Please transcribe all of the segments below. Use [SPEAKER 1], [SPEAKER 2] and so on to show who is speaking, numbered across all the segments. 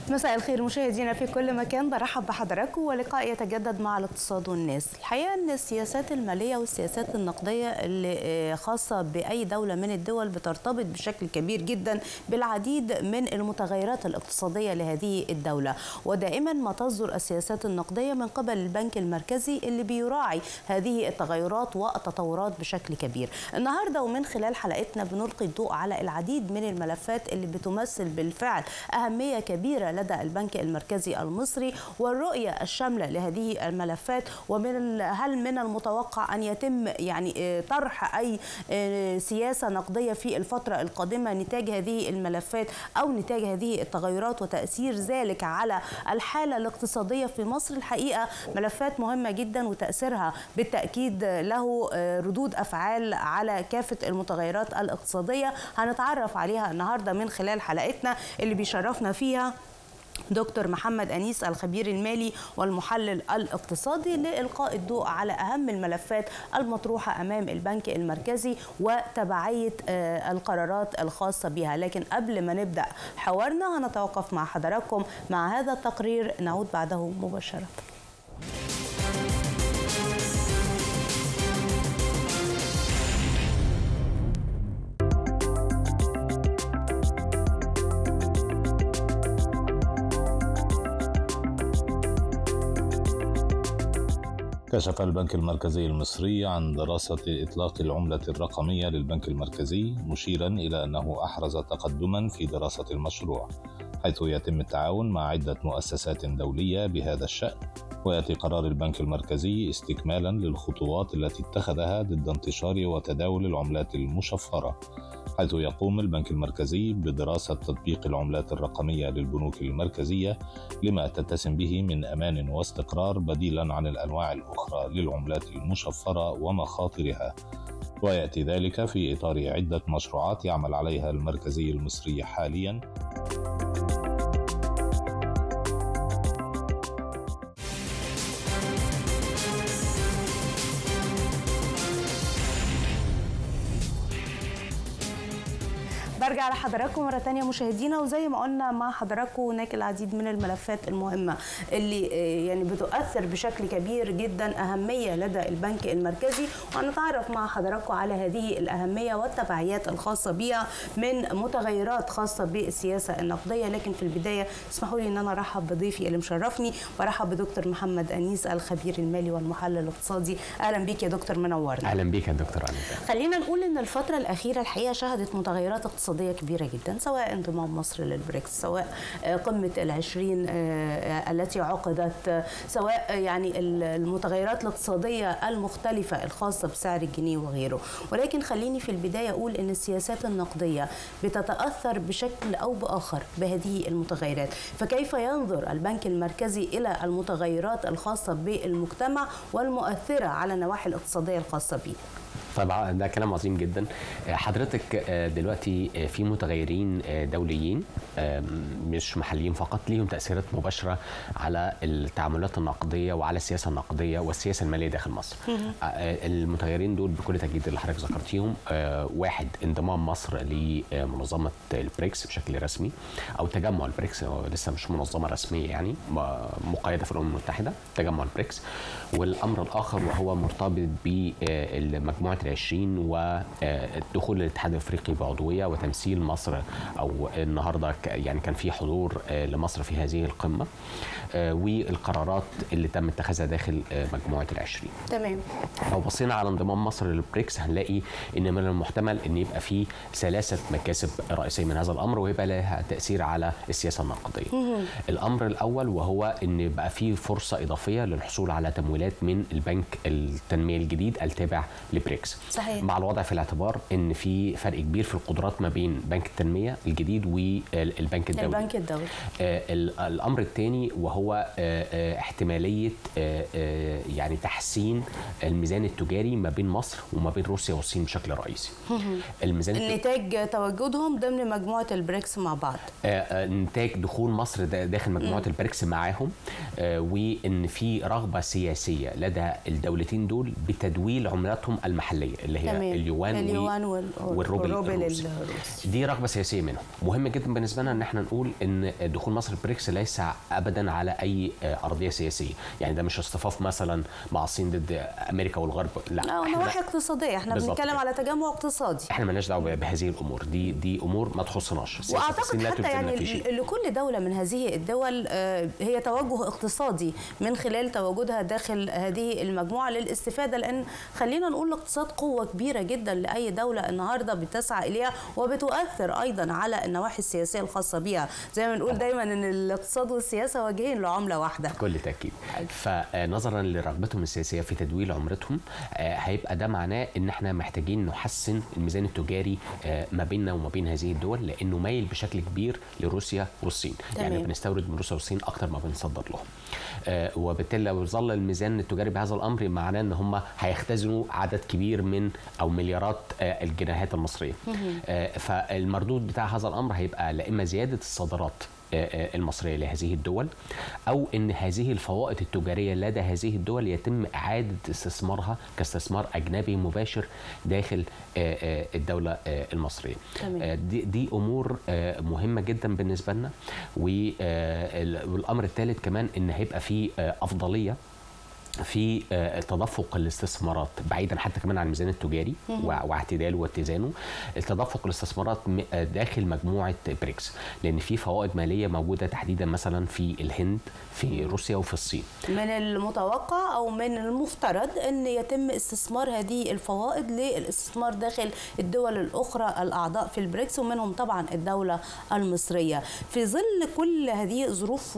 [SPEAKER 1] مساء الخير مشاهدينا في كل مكان برحب بحضراتكم ولقاء يتجدد مع الاقتصاد والناس الحقيقه ان السياسات الماليه والسياسات النقديه اللي خاصه باي دوله من الدول بترتبط بشكل كبير جدا بالعديد من المتغيرات الاقتصاديه لهذه الدوله ودائما ما تصدر السياسات النقديه من قبل البنك المركزي اللي بيراعي هذه التغيرات والتطورات بشكل كبير النهارده ومن خلال حلقتنا بنلقي الضوء على العديد من الملفات اللي بتمثل بالفعل اهميه كبيره لدى البنك المركزي المصري والرؤيه الشامله لهذه الملفات ومن هل من المتوقع ان يتم يعني طرح اي سياسه نقديه في الفتره القادمه نتاج هذه الملفات او نتاج هذه التغيرات وتاثير ذلك على الحاله الاقتصاديه في مصر الحقيقه ملفات مهمه جدا وتاثيرها بالتاكيد له ردود افعال على كافه المتغيرات الاقتصاديه هنتعرف عليها النهارده من خلال حلقتنا اللي بيشرفنا فيها دكتور محمد أنيس الخبير المالي والمحلل الاقتصادي لإلقاء الضوء على أهم الملفات المطروحة أمام البنك المركزي وتبعية القرارات الخاصة بها لكن قبل ما نبدأ حوارنا هنتوقف مع حضراتكم مع هذا التقرير نعود بعده مباشرة
[SPEAKER 2] كشف البنك المركزي المصري عن دراسة إطلاق العملة الرقمية للبنك المركزي مشيرا إلى أنه أحرز تقدما في دراسة المشروع حيث يتم التعاون مع عدة مؤسسات دولية بهذا الشأن ويأتي قرار البنك المركزي استكمالا للخطوات التي اتخذها ضد انتشار وتداول العملات المشفرة حيث يقوم البنك المركزي بدراسة تطبيق العملات الرقمية للبنوك المركزية لما تتسم به من أمان واستقرار بديلا عن الأنواع الأخرى للعملات المشفرة ومخاطرها ويأتي ذلك في إطار عدة مشروعات يعمل عليها المركزي المصري حاليا
[SPEAKER 1] برجع لحضراتكم مره ثانيه مشاهدينا وزي ما قلنا مع حضراتكم هناك العديد من الملفات المهمه اللي يعني بتؤثر بشكل كبير جدا اهميه لدى البنك المركزي وهنتعرف مع حضراتكم على هذه الاهميه والتبعيات الخاصه بها من متغيرات خاصه بالسياسه النقديه لكن في البدايه اسمحوا لي ان انا ارحب بضيفي اللي مشرفني برحب بدكتور محمد انيس الخبير المالي والمحلل الاقتصادي اهلا بيك يا دكتور منورنا
[SPEAKER 3] اهلا بيك يا دكتور أنا.
[SPEAKER 1] خلينا نقول ان الفتره الاخيره الحقيقه شهدت متغيرات اقتصاديه اقتصادية كبيرة جدا سواء انضمام مصر للبريكس سواء قمة العشرين التي عقدت سواء يعني المتغيرات الاقتصادية المختلفة الخاصة بسعر الجنيه وغيره ولكن خليني في البداية أقول أن السياسات النقدية بتتأثر بشكل أو بآخر بهذه المتغيرات فكيف ينظر البنك المركزي إلى المتغيرات الخاصة بالمجتمع والمؤثرة على النواحي الاقتصادية الخاصة به
[SPEAKER 3] طبعا ده كلام عظيم جدا حضرتك دلوقتي في متغيرين دوليين مش محليين فقط ليهم تاثيرات مباشره على التعاملات النقديه وعلى السياسه النقديه والسياسه الماليه داخل مصر المتغيرين دول بكل تاكيد اللي حضرتك ذكرتيهم واحد انضمام مصر لمنظمه البريكس بشكل رسمي او تجمع البريكس هو لسه مش منظمه رسميه يعني مقيده في الامم المتحده تجمع البريكس والامر الاخر وهو مرتبط بمجموعه العشرين والدخول للاتحاد الافريقي بعضويه وتمثيل مصر او النهارده يعني كان في حضور لمصر في هذه القمه والقرارات اللي تم اتخاذها داخل مجموعه العشرين.
[SPEAKER 1] تمام.
[SPEAKER 3] لو بصينا على انضمام مصر للبريكس هنلاقي ان من المحتمل ان يبقى في ثلاثه مكاسب رئيسيه من هذا الامر ويبقى لها تاثير على السياسه النقديه. الامر الاول وهو ان بقى في فرصه اضافيه للحصول على تمويلات من البنك التنميه الجديد التابع لبريكس.
[SPEAKER 1] صحيح.
[SPEAKER 3] مع الوضع في الاعتبار ان في فرق كبير في القدرات ما بين بنك التنميه الجديد والبنك الدولي.
[SPEAKER 1] البنك الدولي.
[SPEAKER 3] آه الامر الثاني وهو آه احتماليه آه يعني تحسين الميزان التجاري ما بين مصر وما بين روسيا والصين بشكل رئيسي.
[SPEAKER 1] الميزان النتاج تواجدهم ضمن مجموعه البريكس مع بعض.
[SPEAKER 3] نتاج دخول مصر داخل مجموعه م. البريكس معاهم وان في رغبه سياسيه لدى الدولتين دول بتدويل عملاتهم المحليه الماليه اللي هي
[SPEAKER 1] تمام.
[SPEAKER 3] اليوان,
[SPEAKER 1] اليوان
[SPEAKER 3] و-
[SPEAKER 1] وال-
[SPEAKER 3] والروبل
[SPEAKER 1] والروبل
[SPEAKER 3] الروسي.
[SPEAKER 1] الروسي.
[SPEAKER 3] دي رغبه سياسيه منهم مهم جدا بالنسبه لنا ان احنا نقول ان دخول مصر البريكس ليس ابدا على اي آه، ارضيه سياسيه يعني ده مش اصطفاف مثلا مع الصين ضد امريكا والغرب لا
[SPEAKER 1] اه
[SPEAKER 3] احنا
[SPEAKER 1] نواحي اقتصاديه احنا
[SPEAKER 3] بالظبط
[SPEAKER 1] بنتكلم
[SPEAKER 3] كده.
[SPEAKER 1] على تجمع اقتصادي
[SPEAKER 3] احنا مالناش دعوه بهذه الامور دي دي امور ما تخصناش سياسة
[SPEAKER 1] واعتقد
[SPEAKER 3] الصين لا
[SPEAKER 1] حتى
[SPEAKER 3] تلزمنا
[SPEAKER 1] يعني
[SPEAKER 3] في شيء.
[SPEAKER 1] ل- لكل دوله من هذه الدول آه، هي توجه اقتصادي من خلال تواجدها داخل هذه المجموعه للاستفاده لان خلينا نقول الاقتصاد قوه كبيره جدا لاي دوله النهارده بتسعى اليها وبتؤثر ايضا على النواحي السياسيه الخاصه بها زي ما نقول دايما ان الاقتصاد والسياسه وجهين لعمله واحده
[SPEAKER 3] بكل تاكيد فنظرا لرغبتهم السياسيه في تدويل عمرتهم آه، هيبقى ده معناه ان احنا محتاجين نحسن الميزان التجاري آه، ما بيننا وما بين هذه الدول لانه مايل بشكل كبير لروسيا والصين يعني
[SPEAKER 1] تمام.
[SPEAKER 3] بنستورد من روسيا والصين اكتر ما بنصدر لهم آه، وبالتالي لو ظل الميزان التجاري بهذا الامر معناه ان هم هيختزنوا عدد كبير من او مليارات آه، الجنيهات المصريه آه، فالمردود بتاع هذا الامر هيبقى لا اما زياده الصادرات آه، آه، المصريه لهذه الدول او ان هذه الفوائد التجاريه لدى هذه الدول يتم اعاده استثمارها كاستثمار اجنبي مباشر داخل آه، آه، الدوله آه، المصريه.
[SPEAKER 1] تمام.
[SPEAKER 3] آه، دي دي امور آه، مهمه جدا بالنسبه لنا وال- والامر الثالث كمان ان هيبقى في آه، افضليه في آه، تدفق الاستثمارات بعيدا حتى كمان عن الميزان التجاري وع- واعتداله واتزانه التدفق الاستثمارات م- آه، داخل مجموعه بريكس لان في فوائد ماليه موجوده تحديدا مثلا في الهند في روسيا وفي الصين
[SPEAKER 1] من المتوقع او من المفترض ان يتم استثمار هذه الفوائد للاستثمار داخل الدول الاخرى الاعضاء في البريكس ومنهم طبعا الدوله المصريه في ظل كل هذه الظروف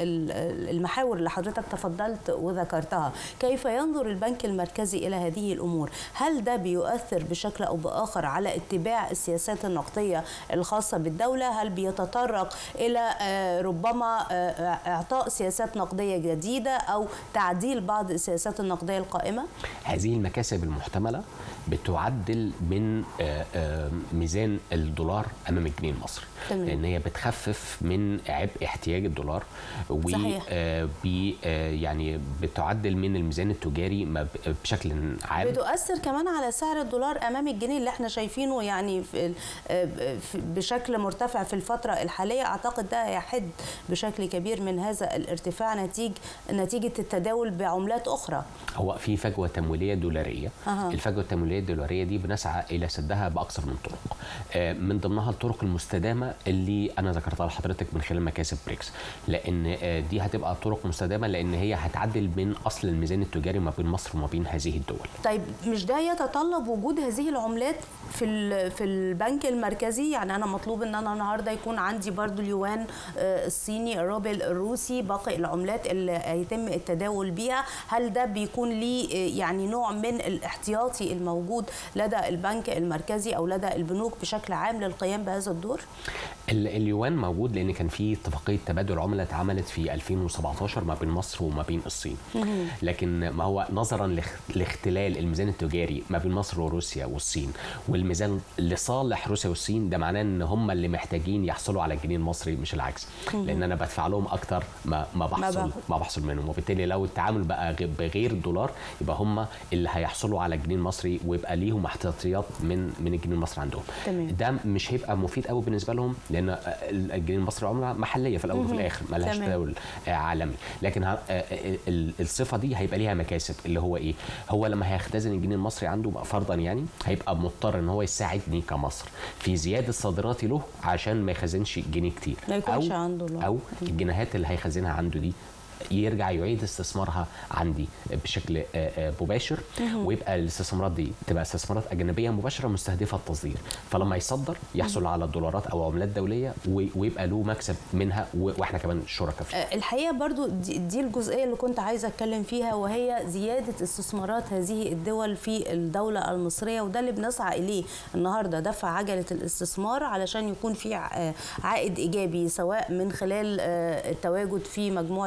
[SPEAKER 1] والمحاور اللي حضرتك تفضلت وذكرتها كيف ينظر البنك المركزي الى هذه الامور هل ده بيؤثر بشكل او باخر على اتباع السياسات النقديه الخاصه بالدوله هل بيتطرق الى آه، ربما آه، اعطاء سياسات نقديه جديده او تعديل بعض السياسات النقديه القائمه
[SPEAKER 3] هذه المكاسب المحتمله بتعدل من آه، آه، ميزان الدولار امام الجنيه المصري
[SPEAKER 1] تمام.
[SPEAKER 3] لان هي بتخفف من عبء احتياج الدولار و
[SPEAKER 1] صحيح.
[SPEAKER 3] آه، بي آه، يعني بتعدل من الميزان التجاري ما ب- بشكل عام
[SPEAKER 1] بتؤثر كمان على سعر الدولار امام الجنيه اللي احنا شايفينه يعني في ال- آه، في- بشكل مرتفع في الفتره الحاليه اعتقد ده هيحد بشكل كبير من هذا الارتفاع نتيجه نتيجه التداول بعملات اخرى
[SPEAKER 3] هو في فجوه تمويليه دولاريه
[SPEAKER 1] أها.
[SPEAKER 3] الفجوه التمويليه الدولاريه دي بنسعى الى سدها باكثر من طرق آه، من ضمنها الطرق المستدامه اللي انا ذكرتها لحضرتك من خلال مكاسب بريكس لان آه، دي هتبقى طرق مستدامه لان هي هتعدل من اصل الميزان التجاري ما بين مصر وما بين هذه الدول
[SPEAKER 1] طيب مش ده يتطلب وجود هذه العملات في ال- في البنك المركزي يعني انا مطلوب ان انا النهارده يكون عندي برضو اليوان آه، الصيني الروبل الروسي باقي العملات اللي هيتم التداول بيها هل ده بيكون ليه آه، يعني نوع من الاحتياطي الموجود لدى البنك المركزي او لدى البنوك بشكل عام للقيام بهذا الدور
[SPEAKER 3] ال- اليوان موجود لان كان في اتفاقيه تبادل عمله اتعملت في 2017 ما بين مصر وما بين الصين لكن ما هو نظرا لاخ- لاختلال الميزان التجاري ما بين مصر وروسيا والصين والميزان لصالح روسيا والصين ده معناه ان هم اللي محتاجين يحصلوا على الجنيه المصري مش العكس لان انا بدفع لهم اكتر ما ما بحصل
[SPEAKER 1] باخد.
[SPEAKER 3] ما بحصل منهم وبالتالي لو التعامل بقى غ- بغير الدولار يبقى هم اللي هيحصلوا على الجنيه المصري ويبقى ليهم احتياطيات من من الجنيه المصري عندهم
[SPEAKER 1] تمام.
[SPEAKER 3] ده مش هيبقى مفيد قوي بالنسبه لهم لان الجنيه المصري عمله محليه في الاول وفي الاخر ما لهاش
[SPEAKER 1] تمام.
[SPEAKER 3] تداول آه، عالمي لكن ه- آه، آه، ال- الصفه دي هيبقى ليها مكاسب اللي هو ايه هو لما هيختزن الجنيه المصري عنده بقى فرضا يعني هيبقى مضطر ان هو يساعدني كمصر في زياده صادراتي له عشان ما يخزنش جنيه كتير
[SPEAKER 1] ما يكونش
[SPEAKER 3] أو
[SPEAKER 1] عنده لا.
[SPEAKER 3] او الجنيهات اللي هيخزنها عنده دي يرجع يعيد استثمارها عندي بشكل آه، آه، مباشر ويبقى الاستثمارات دي تبقى استثمارات اجنبيه مباشره مستهدفه التصدير فلما يصدر يحصل على دولارات او عملات دوليه و- ويبقى له مكسب منها و- واحنا كمان شركاء فيها
[SPEAKER 1] آه، الحقيقه برضو دي, دي الجزئيه اللي كنت عايزه اتكلم فيها وهي زياده استثمارات هذه الدول في الدوله المصريه وده اللي بنسعى اليه النهارده دفع عجله الاستثمار علشان يكون في ع- آه، عائد ايجابي سواء من خلال آه، التواجد في مجموعه البريكس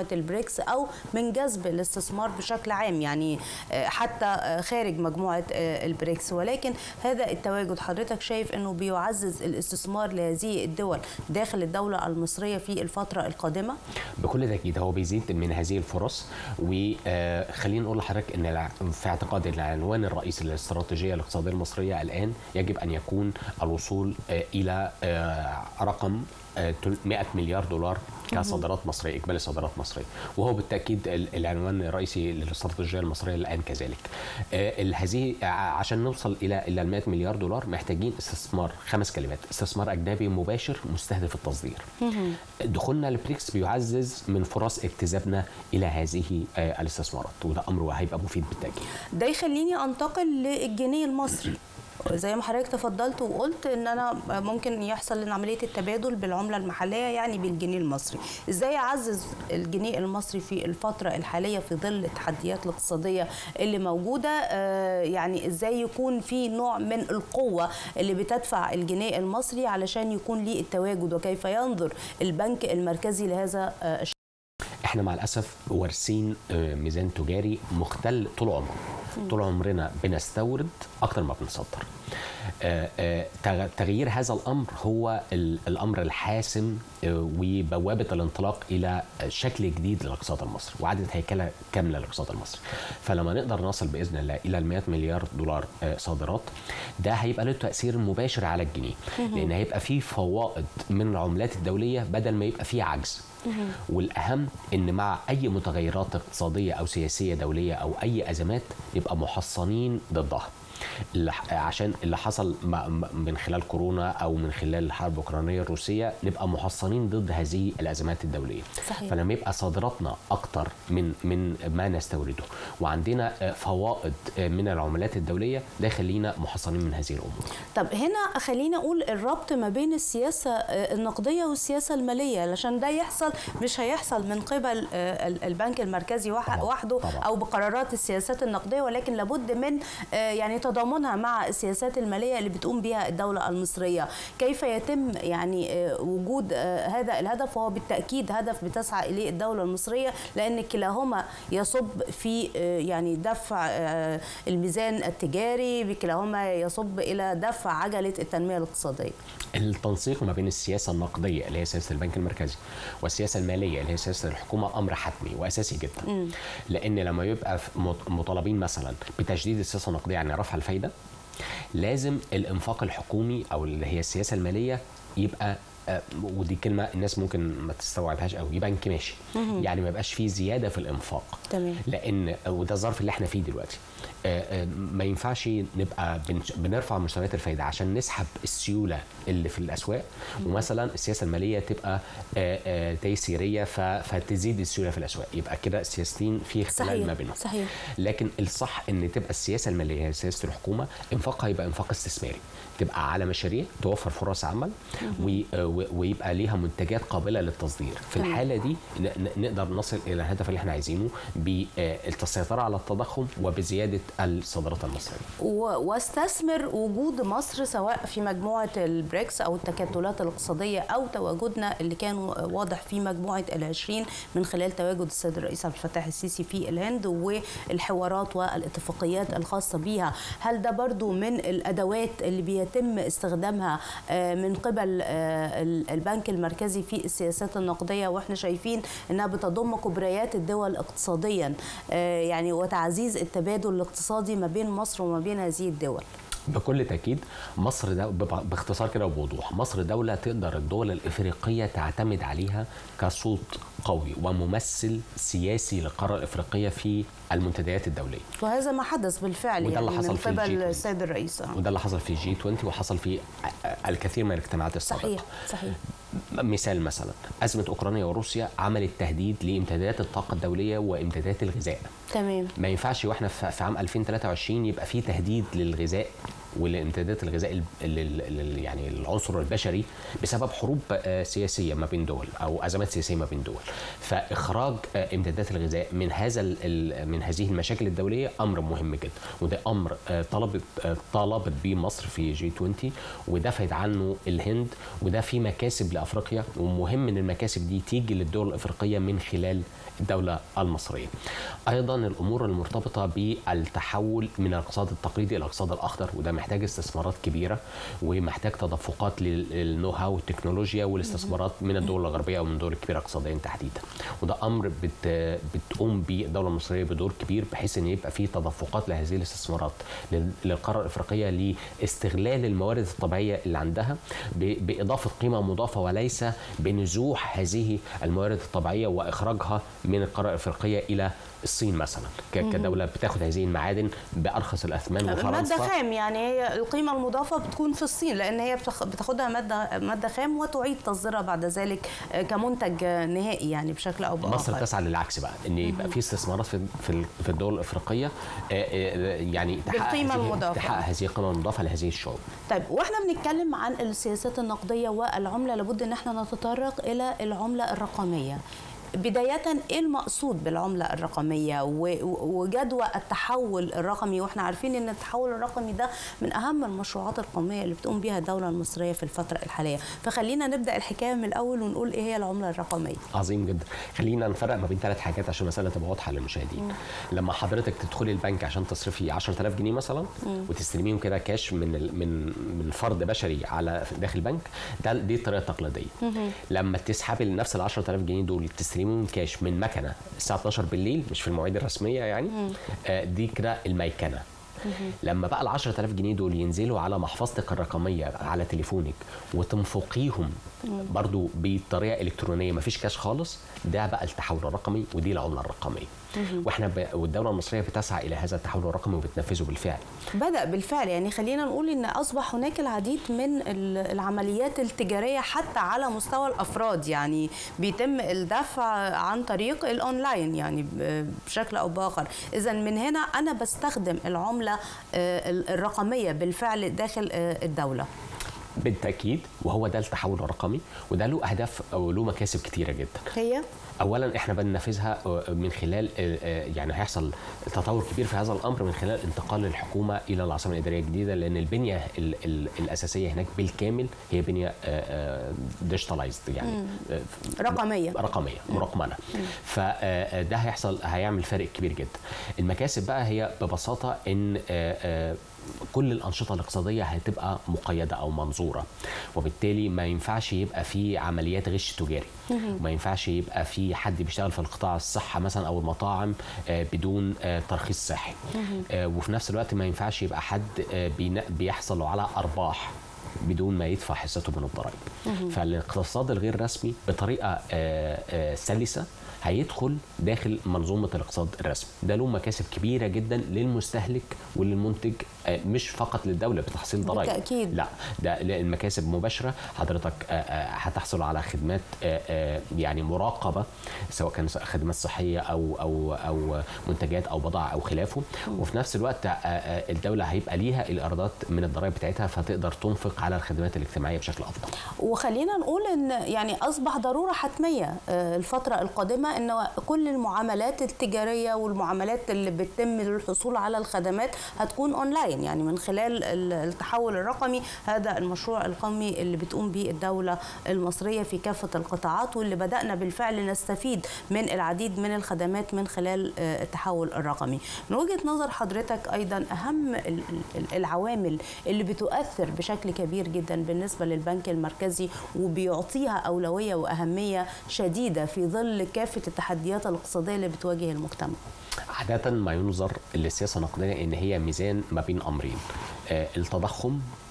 [SPEAKER 1] البريكس او من جذب الاستثمار بشكل عام يعني حتى خارج مجموعه البريكس ولكن هذا التواجد حضرتك شايف انه بيعزز الاستثمار لهذه الدول داخل الدوله المصريه في الفتره القادمه
[SPEAKER 3] بكل تاكيد هو بيزيد من هذه الفرص وخلينا نقول لحضرتك ان في اعتقادي العنوان الرئيسي للاستراتيجيه الاقتصاديه المصريه الان يجب ان يكون الوصول الى رقم 100 مليار دولار كصادرات مصريه اجمالي صادرات مصريه وهو بالتاكيد العنوان الرئيسي للاستراتيجيه المصريه الان كذلك هذه عشان نوصل الى الى 100 مليار دولار محتاجين استثمار خمس كلمات استثمار اجنبي مباشر مستهدف التصدير دخولنا البريكس بيعزز من فرص اجتذابنا الى هذه الاستثمارات وده امر هيبقى مفيد بالتاكيد
[SPEAKER 1] ده يخليني انتقل للجنيه المصري زي ما حضرتك تفضلت وقلت ان انا ممكن يحصل ان عمليه التبادل بالعمله المحليه يعني بالجنيه المصري ازاي اعزز الجنيه المصري في الفتره الحاليه في ظل التحديات الاقتصاديه اللي موجوده يعني ازاي يكون في نوع من القوه اللي بتدفع الجنيه المصري علشان يكون ليه التواجد وكيف ينظر البنك المركزي لهذا الشيء
[SPEAKER 3] احنا مع الاسف وارثين ميزان تجاري مختل طول عمره طول عمرنا بنستورد اكتر ما بنصدر تغيير هذا الامر هو الامر الحاسم وبوابه الانطلاق الى شكل جديد للاقتصاد المصري واعاده هيكله كامله للاقتصاد المصري فلما نقدر نصل باذن الله الى ال 100 مليار دولار صادرات ده هيبقى له تاثير مباشر على الجنيه لان هيبقى فيه فوائد من العملات الدوليه بدل ما يبقى فيه عجز والاهم ان مع اي متغيرات اقتصاديه او سياسيه دوليه او اي ازمات يبقى محصنين ضدها عشان اللي حصل من خلال كورونا او من خلال الحرب الاوكرانيه الروسيه نبقى محصنين ضد هذه الازمات الدوليه
[SPEAKER 1] صحيح.
[SPEAKER 3] فلما يبقى صادراتنا اكتر من من ما نستورده وعندنا فوائد من العملات الدوليه ده يخلينا محصنين من هذه الامور
[SPEAKER 1] طب هنا خلينا اقول الربط ما بين السياسه النقديه والسياسه الماليه علشان ده يحصل مش هيحصل من قبل البنك المركزي وحده
[SPEAKER 3] طبعا.
[SPEAKER 1] او بقرارات السياسات النقديه ولكن لابد من يعني تضامنها مع السياسات الماليه اللي بتقوم بها الدوله المصريه كيف يتم يعني وجود هذا الهدف وهو بالتاكيد هدف بتسعى اليه الدوله المصريه لان كلاهما يصب في يعني دفع الميزان التجاري بكلاهما يصب الى دفع عجله التنميه الاقتصاديه
[SPEAKER 3] التنسيق ما بين السياسه النقديه اللي هي سياسه البنك المركزي والسياسه الماليه اللي هي سياسه الحكومه امر حتمي واساسي جدا م. لان لما يبقى مطالبين مثلا بتجديد السياسه النقديه يعني رفع الفايده لازم الانفاق الحكومي او اللي هي السياسه الماليه يبقى ودي كلمه الناس ممكن ما تستوعبهاش قوي يبقى انكماشي يعني ما يبقاش فيه زياده في الانفاق
[SPEAKER 1] تمام
[SPEAKER 3] لان وده الظرف اللي احنا فيه دلوقتي ما ينفعش نبقى بنرفع مستويات الفايده عشان نسحب السيوله اللي في الاسواق ومثلا السياسه الماليه تبقى تيسيريه فتزيد السيوله في الاسواق يبقى كده سياستين في اختلال ما بينهم
[SPEAKER 1] صحيح
[SPEAKER 3] لكن الصح ان تبقى السياسه الماليه هي سياسه الحكومه انفاقها يبقى انفاق استثماري تبقى على مشاريع توفر فرص عمل ويبقى ليها منتجات قابله للتصدير في الحاله دي نقدر نصل الى الهدف اللي احنا عايزينه بالسيطره على التضخم وبزياده الصادرات المصريه
[SPEAKER 1] واستثمر وجود مصر سواء في مجموعه البريكس او التكتلات الاقتصاديه او تواجدنا اللي كان واضح في مجموعه العشرين من خلال تواجد السيد الرئيس عبد الفتاح السيسي في الهند والحوارات والاتفاقيات الخاصه بها هل ده برضو من الادوات اللي بيتم استخدامها من قبل البنك المركزي في السياسات النقديه واحنا شايفين انها بتضم كبريات الدول اقتصاديا يعني وتعزيز التبادل الاقتصادي ما بين مصر وما بين هذه الدول
[SPEAKER 3] بكل تاكيد مصر ده باختصار كده وبوضوح مصر دوله تقدر الدول الافريقيه تعتمد عليها كصوت قوي وممثل سياسي للقاره الافريقيه في المنتديات الدوليه
[SPEAKER 1] وهذا ما حدث بالفعل
[SPEAKER 3] وده
[SPEAKER 1] يعني
[SPEAKER 3] اللي حصل
[SPEAKER 1] من
[SPEAKER 3] في
[SPEAKER 1] قبل
[SPEAKER 3] الجي
[SPEAKER 1] السيد الرئيس
[SPEAKER 3] وده اللي حصل في جي 20 وحصل في الكثير من الاجتماعات السابقه
[SPEAKER 1] صحيح صحيح
[SPEAKER 3] مثال مثلا ازمه اوكرانيا وروسيا عملت تهديد لامتدادات الطاقه الدوليه وامتدادات الغذاء
[SPEAKER 1] تمام
[SPEAKER 3] ما ينفعش واحنا في عام 2023 يبقى في تهديد للغذاء ولامتدادات الغذاء ال- ال- ال- ال- يعني العنصر البشري بسبب حروب آه، سياسيه ما بين دول او ازمات سياسيه ما بين دول فاخراج آه، امدادات الغذاء من هذا ال- ال- من هذه المشاكل الدوليه امر مهم جدا وده امر آه، طلبت آه، طلبت به مصر في جي 20 ودفعت عنه الهند وده في مكاسب لافريقيا ومهم ان المكاسب دي تيجي للدول الافريقيه من خلال الدوله المصريه. ايضا الامور المرتبطه بالتحول من الاقتصاد التقليدي الى الاقتصاد الاخضر وده محتاج استثمارات كبيره ومحتاج تدفقات لل- للنو هاو والتكنولوجيا والاستثمارات من الدول الغربيه او من الدول الكبيره اقتصاديا تحديدا. وده امر بت بتقوم به الدوله المصريه بدور كبير بحيث ان يبقى في تدفقات لهذه الاستثمارات لل- للقاره الافريقيه لاستغلال الموارد الطبيعيه اللي عندها ب- باضافه قيمه مضافه وليس بنزوح هذه الموارد الطبيعيه واخراجها من القاره الافريقيه الى الصين مثلا ك- كدوله بتاخد هذه المعادن بارخص الاثمان
[SPEAKER 1] مادة
[SPEAKER 3] وفرنسا
[SPEAKER 1] خام يعني هي القيمة المضافة بتكون في الصين لأن هي بتخ- بتاخدها مادة مادة خام وتعيد تصديرها بعد ذلك آه، كمنتج آه، نهائي يعني بشكل أو بآخر
[SPEAKER 3] مصر تسعى للعكس بقى ان يبقى في استثمارات في في في الدول الافريقيه آه، آه، يعني تحقق
[SPEAKER 1] بالقيمة
[SPEAKER 3] هذه-
[SPEAKER 1] المضافة.
[SPEAKER 3] تحقق هذه القيمه المضافه لهذه الشعوب
[SPEAKER 1] طيب واحنا بنتكلم عن السياسات النقديه والعمله لابد ان احنا نتطرق الى العمله الرقميه بداية ايه المقصود بالعملة الرقمية و- و- وجدوى التحول الرقمي واحنا عارفين ان التحول الرقمي ده من اهم المشروعات القومية اللي بتقوم بها الدولة المصرية في الفترة الحالية فخلينا نبدأ الحكاية من الاول ونقول ايه هي العملة الرقمية
[SPEAKER 3] عظيم جدا خلينا نفرق ما بين ثلاث حاجات عشان المساله تبقى واضحه للمشاهدين لما حضرتك تدخلي البنك عشان تصرفي 10000 جنيه مثلا وتستلميهم كده كاش من ال- من من فرد بشري على داخل البنك ده دي الطريقه التقليديه لما تسحبي نفس ال 10000 جنيه دول تستلميهم كاش من مكنه الساعه 12 بالليل مش في المواعيد الرسميه يعني آه، دي كده الميكنه لما بقى ال 10000 جنيه دول ينزلوا على محفظتك الرقميه على تليفونك وتنفقيهم برضو بطريقه الكترونيه مفيش كاش خالص ده بقى التحول الرقمي ودي العمله الرقميه واحنا ب... والدوله المصريه بتسعى الى هذا التحول الرقمي وبتنفذه بالفعل
[SPEAKER 1] بدأ بالفعل يعني خلينا نقول ان اصبح هناك العديد من ال- العمليات التجاريه حتى على مستوى الافراد يعني بيتم الدفع عن طريق الاونلاين يعني ب- بشكل او باخر اذا من هنا انا بستخدم العمله آه، ال- الرقميه بالفعل داخل آه، الدوله
[SPEAKER 3] بالتاكيد وهو ده التحول الرقمي وده له اهداف او له مكاسب كتيره جدا
[SPEAKER 1] هي
[SPEAKER 3] اولا احنا بننفذها من خلال يعني هيحصل تطور كبير في هذا الامر من خلال انتقال الحكومه الى العاصمه الاداريه الجديده لان البنيه ال ال الاساسيه هناك بالكامل هي بنيه ديجيتالايزد يعني آه،
[SPEAKER 1] رقمية.
[SPEAKER 3] رقميه مرقمنه فده هيحصل هيعمل فرق كبير جدا المكاسب بقى هي ببساطه ان آه، آه، كل الانشطه الاقتصاديه هتبقى مقيده او منظوره وبالتالي ما ينفعش يبقى في عمليات غش تجاري وما ينفعش يبقى في حد بيشتغل في القطاع الصحه مثلا او المطاعم آه، بدون آه، ترخيص صحي آه، وفي نفس الوقت ما ينفعش يبقى حد آه، بين- بيحصل على ارباح بدون ما يدفع حصته من الضرائب فالاقتصاد الغير رسمي بطريقه آه، آه، سلسه هيدخل داخل منظومه الاقتصاد الرسمي ده له مكاسب كبيره جدا للمستهلك وللمنتج آه، مش فقط للدوله بتحصيل ضرائب
[SPEAKER 1] بالتأكيد.
[SPEAKER 3] لا ده لا، المكاسب مباشره حضرتك آه، آه، هتحصل على خدمات آه، آه، يعني مراقبه سواء كان خدمات صحيه او او او منتجات او بضائع او خلافه وفي نفس الوقت آه، آه، الدوله هيبقى ليها الايرادات من الضرائب بتاعتها فتقدر تنفق على الخدمات الاجتماعيه بشكل افضل
[SPEAKER 1] وخلينا نقول ان يعني اصبح ضروره حتميه آه، الفتره القادمه ان كل المعاملات التجاريه والمعاملات اللي بتتم للحصول على الخدمات هتكون اونلاين يعني من خلال ال- التحول الرقمي هذا المشروع القومي اللي بتقوم به الدوله المصريه في كافه القطاعات واللي بدانا بالفعل نستفيد من العديد من الخدمات من خلال آه، التحول الرقمي من وجهه نظر حضرتك ايضا اهم ال- ال- العوامل اللي بتؤثر بشكل كبير جدا بالنسبه للبنك المركزي وبيعطيها اولويه واهميه شديده في ظل كافه التحديات الاقتصاديه اللي بتواجه المجتمع
[SPEAKER 3] عادة ما ينظر للسياسة النقدية إن هي ميزان ما بين أمرين آه، التضخم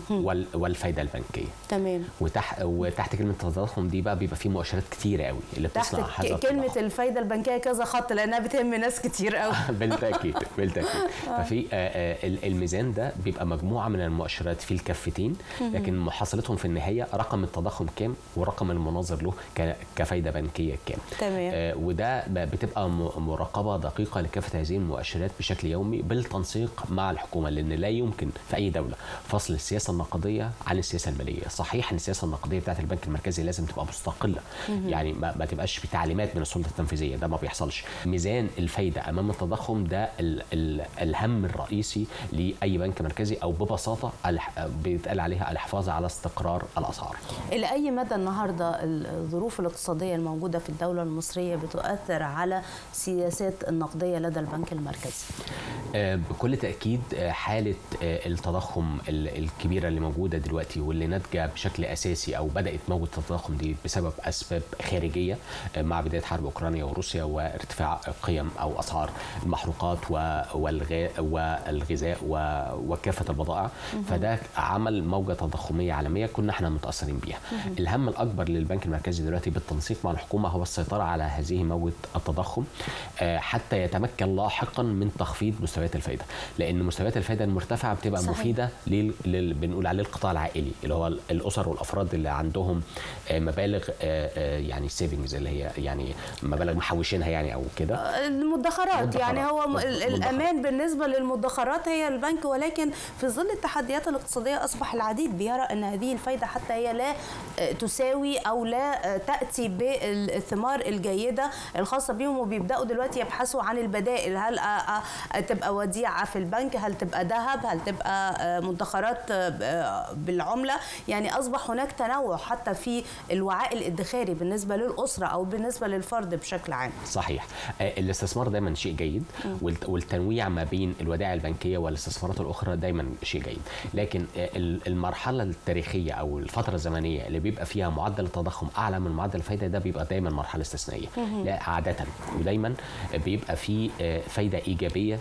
[SPEAKER 3] وال- والفايده البنكيه
[SPEAKER 1] تمام
[SPEAKER 3] وتحت وتحت كلمه التضخم دي بقى بيبقى في مؤشرات كتيره قوي اللي
[SPEAKER 1] تحت
[SPEAKER 3] بتصنع هذا
[SPEAKER 1] ك- كلمه
[SPEAKER 3] التضخم.
[SPEAKER 1] الفايده البنكيه كذا خط لانها بتهم ناس كتير قوي
[SPEAKER 3] بالتاكيد بالتاكيد ففي آه، آه، ال- الميزان ده بيبقى مجموعه من المؤشرات في الكفتين لكن محصلتهم في النهايه رقم التضخم كام ورقم المناظر له ك- كفايده بنكيه كام
[SPEAKER 1] تمام.
[SPEAKER 3] آه، وده ب- بتبقى م- مراقبه دقيقه لكافه هذه المؤشرات بشكل يومي بالتنسيق مع الحكومه لان لا يمكن في اي دوله فصل السياسه النقديه عن السياسه الماليه صحيح ان السياسه النقديه بتاعت البنك المركزي لازم تبقى مستقله يعني ما, ما تبقاش بتعليمات من السلطه التنفيذيه ده ما بيحصلش ميزان الفايده امام التضخم ده ال ال الهم الرئيسي لاي بنك مركزي او ببساطه الح- بيتقال عليها الحفاظ على استقرار الاسعار
[SPEAKER 1] إلى أي مدى النهاردة الظروف الاقتصادية الموجودة في الدولة المصرية بتؤثر على سياسات النقدية لدى البنك المركزي؟
[SPEAKER 3] آه، بكل تأكيد آه، حالة آه، التضخم ال- الكبيرة اللي موجودة دلوقتي واللي ناتجة بشكل أساسي أو بدأت موجة التضخم دي بسبب أسباب خارجية آه، مع بداية حرب أوكرانيا وروسيا وارتفاع قيم أو أسعار المحروقات و- والغاء والغذاء و- وكافة البضائع فده عمل موجة تضخمية عالمية كنا احنا متأثرين بيها الهم الأكبر للبنك المركزي دلوقتي بالتنسيق مع الحكومة هو السيطرة على هذه موجة التضخم آه، حتى يتمكن لاحقا من تخفيض مستويات الفايدة لأن مستويات الفايدة المرتفعة بتبقى
[SPEAKER 1] صحيح.
[SPEAKER 3] مفيدة لل... لل... بنقول عليه القطاع العائلي اللي هو الأسر والأفراد اللي عندهم آه، مبالغ آه، آه، يعني سيفنجز اللي هي يعني مبالغ محوشينها يعني أو كده
[SPEAKER 1] المدخرات
[SPEAKER 3] مدخرات.
[SPEAKER 1] يعني هو م-
[SPEAKER 3] مد-
[SPEAKER 1] ال-
[SPEAKER 3] مدخرات.
[SPEAKER 1] الأمان بالنسبة للمدخرات هي البنك ولكن في ظل التحديات الاقتصادية أصبح العديد بيرى أن هذه الفايدة حتى هي لا آه، تساوي أو لا آه، تأتي بالثمار الجيدة الخاصة بهم وبيبدأوا دلوقتي يبحثوا عن البدائل هل آه، آه، تبقى وديعة في البنك هل تبقى ذهب هل تبقى آه، مدخرات آه، آه، بالعملة يعني أصبح هناك تنوع حتى في الوعاء الادخاري بالنسبة للأسرة أو بالنسبة للفرد بشكل عام
[SPEAKER 3] صحيح آه، الاستثمار دايما شيء جيد والت- والتنويع ما بين الودائع البنكيه والاستثمارات الاخرى دايما شيء جيد لكن آه، ال- المرحله التاريخيه او الفتره الزمنيه اللي بيبقى فيها معدل التضخم اعلى من معدل الفايده ده بيبقى دايما مرحله استثنائيه لا عاده ودايما بيبقى في آه، فايده ايجابيه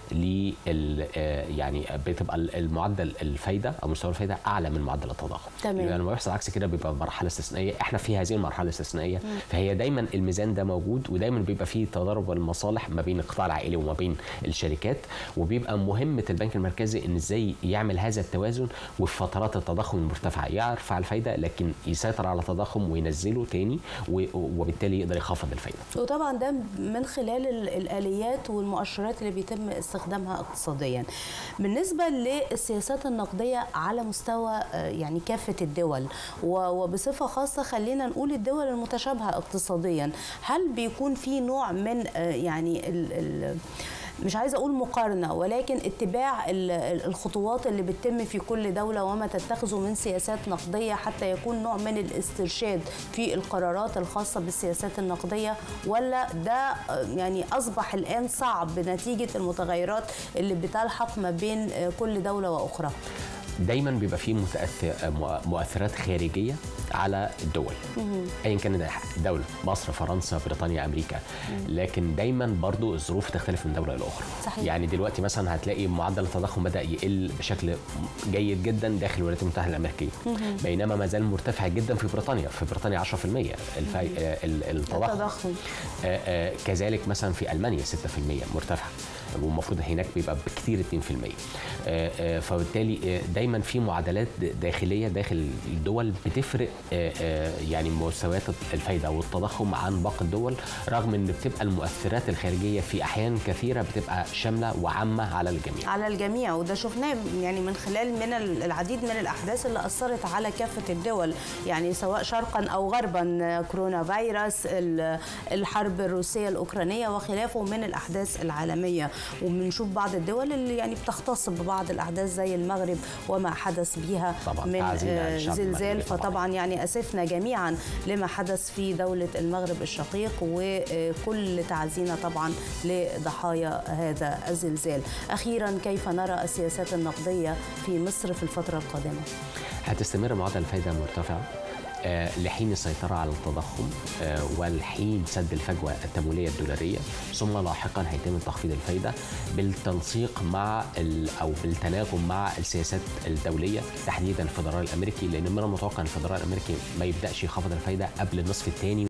[SPEAKER 3] لل آه، يعني بتبقى ال- المعدل الفايده او مستوى الفايده اعلى من معدل التضخم
[SPEAKER 1] تمام.
[SPEAKER 3] يبقى لما يحصل عكس كده بيبقى مرحله استثنائيه احنا في هذه المرحله الاستثنائيه فهي دايما الميزان ده موجود ودايما بيبقى فيه تضارب المصالح ما بين القطاع العائلي وما بين الشركات وبيبقى مهمه البنك المركزي ان ازاي يعمل هذا التوازن وفي فترات التضخم المرتفعه يرفع الفايده لكن يسيطر على التضخم وينزله تاني و- وبالتالي يقدر يخفض الفايده
[SPEAKER 1] وطبعا ده من خلال ال- الاليات والمؤشرات اللي بيتم استخدامها اقتصاديا. بالنسبه للسياسات النقديه على مستوى آه، يعني كافه الدول و- وبصفه خاصه خلينا نقول الدول المتشابهه اقتصاديا، هل بيكون في نوع من آه، يعني ال ال مش عايزه اقول مقارنه ولكن اتباع ال- ال- الخطوات اللي بتتم في كل دوله وما تتخذه من سياسات نقديه حتى يكون نوع من الاسترشاد في القرارات الخاصه بالسياسات النقديه ولا ده آه، يعني اصبح الان صعب بنتيجه المتغيرات اللي بتلحق ما بين آه، كل دوله واخرى
[SPEAKER 3] دايما بيبقى فيه متأثر مؤ- مؤثرات خارجيه على الدول ايا كانت دوله مصر فرنسا بريطانيا امريكا لكن دايما برضو الظروف تختلف من دوله لاخرى
[SPEAKER 1] صحيح.
[SPEAKER 3] يعني دلوقتي مثلا هتلاقي معدل التضخم بدا يقل بشكل جيد جدا داخل الولايات المتحده الامريكيه بينما ما زال مرتفع جدا في بريطانيا في بريطانيا 10% الفاي... آه، ال- التضخم
[SPEAKER 1] التضخم
[SPEAKER 3] آه، آه، كذلك مثلا في المانيا 6% مرتفع والمفروض هناك بيبقى بكتير 2% آه، آه، فبالتالي آه، دايما في معادلات د- داخليه داخل الدول بتفرق آه، آه، يعني مستويات الفايده والتضخم عن باقي الدول رغم ان بتبقى المؤثرات الخارجيه في احيان كثيره بتبقى شامله وعامه على الجميع
[SPEAKER 1] على الجميع وده شفناه يعني من خلال من ال- العديد من الاحداث اللي اثرت على كافه الدول يعني سواء شرقا او غربا كورونا فيروس ال- الحرب الروسيه الاوكرانيه وخلافه من الاحداث العالميه وبنشوف بعض الدول اللي يعني بتختص ببعض الاحداث زي المغرب وما حدث بيها
[SPEAKER 3] طبعاً،
[SPEAKER 1] من
[SPEAKER 3] تعزينا
[SPEAKER 1] آه،
[SPEAKER 3] للشعب
[SPEAKER 1] زلزال
[SPEAKER 3] المغربي طبعاً.
[SPEAKER 1] فطبعا يعني اسفنا جميعا لما حدث في دوله المغرب الشقيق وكل تعزينا طبعا لضحايا هذا الزلزال اخيرا كيف نرى السياسات النقديه في مصر في الفتره القادمه
[SPEAKER 3] هتستمر معدل الفايده مرتفعه لحين السيطرة على التضخم والحين سد الفجوة التمويلية الدولارية ثم لاحقا هيتم تخفيض الفايدة بالتنسيق مع أو بالتناغم مع السياسات الدولية تحديدا الفدرالي الأمريكي لأن من المتوقع أن الفدرالي الأمريكي ما يبدأش يخفض الفايدة قبل النصف الثاني